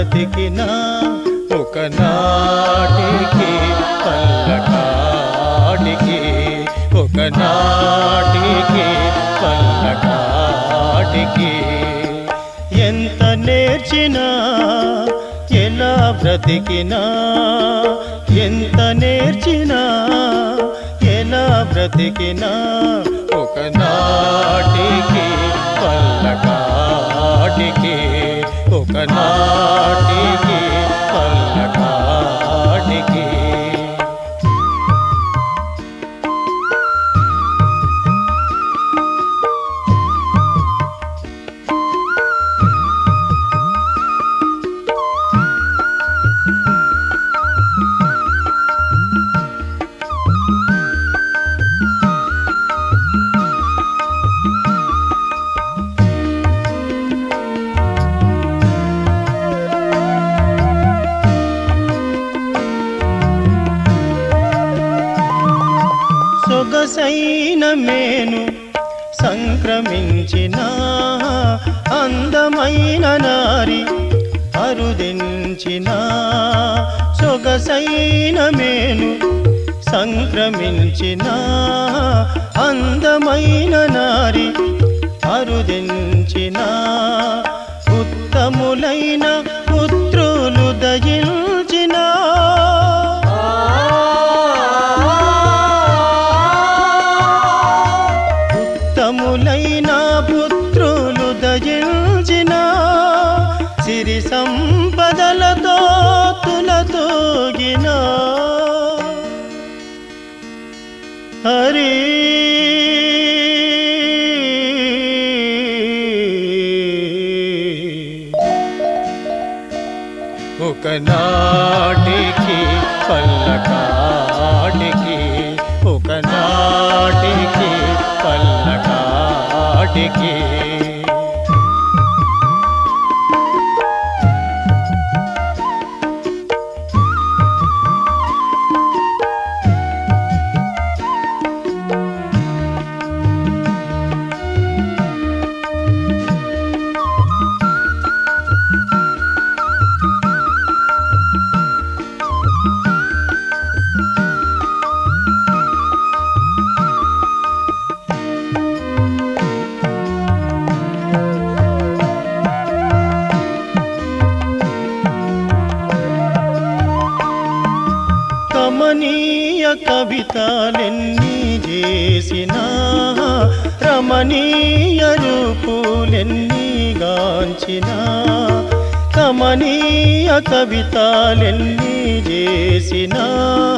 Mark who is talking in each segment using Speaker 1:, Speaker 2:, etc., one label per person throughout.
Speaker 1: బ్రతికినా ఒకనాటికి పల్లకాటికి ఒకనాటికి పల్లకాటికి ఎంత నేర్చినా ఎలా బ్రతికినా ఎంత నేర్చినా ఎలా బ్రతికినా ఒకనాటికి పల్లకాటికి ఒకనాటికి పల్లకాటికి సొగసైన మేను సంక్రమించిన అందమైన నారి అరుదించిన సొగసైన మేను సంక్రమించిన అందమైన నారి అరుదించిన ఉత్తములైన పుత్రులు దయించిన ఉత్తములైన పుత్రులు దయించిన సిరి సంపదలతో తులతూగిన హరి ఒకనాటికి పల్లకాటికి ఒకనాటికి పల్లకాటికి కమనీయ కవితలెన్ని చేసినా రమణీయ రూపులెన్ని గాంచినా కమనీయ కవితలెన్ని చేసినా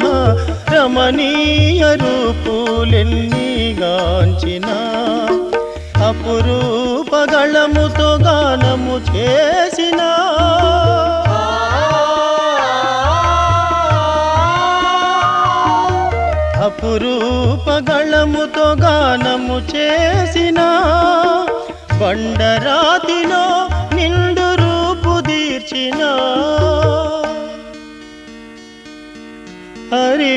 Speaker 1: రమణీయ రూపులెన్ని గాంచినా అపురూపగళముతో గానము చేసినా అపురూపగళముతో గానము చేసిన బండరాతిలో నిండు రూపు తీర్చిన హరి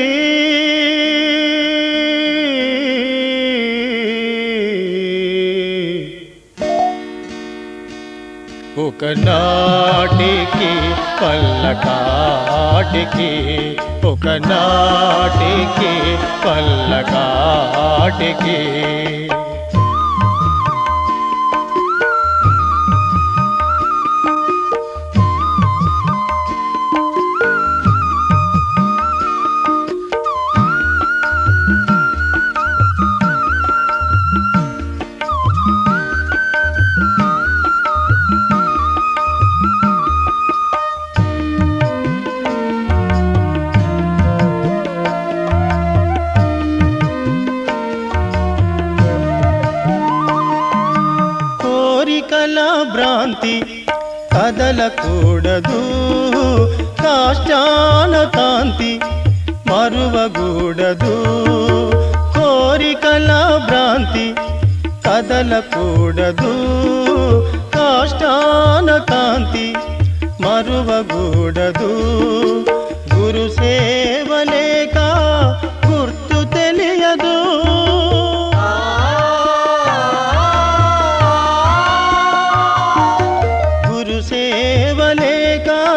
Speaker 1: ఒకనాటికి పల్లకాటికి ఒకనాటికి పల్లకాటికి కోరికల భ్రాంతి కదలకూడదు కాష్టాన కాంతి మరువగూడదు కోరికల భ్రాంతి కదలకూడదు కాష్టాన కాంతి మరువగూడదు గురు సేవలేక గుర్తు తెలియదు గురు సేవలేక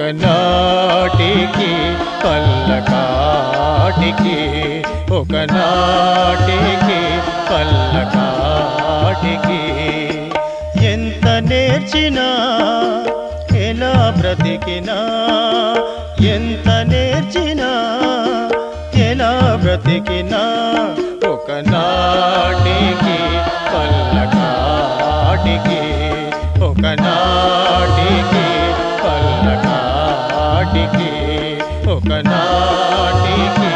Speaker 1: ఒకనాటికి పల్లకాటికి ఒకనాటికి పల్లకాటికి ఎంత నేర్చినా ఎలా బ్రతికినా ఎంత నేర్చినా ఎలా బ్రతికినా ఒకనాటికి పల్లకాటికి ఒకనాటికి పల్లకాటికి ఒకనాటికి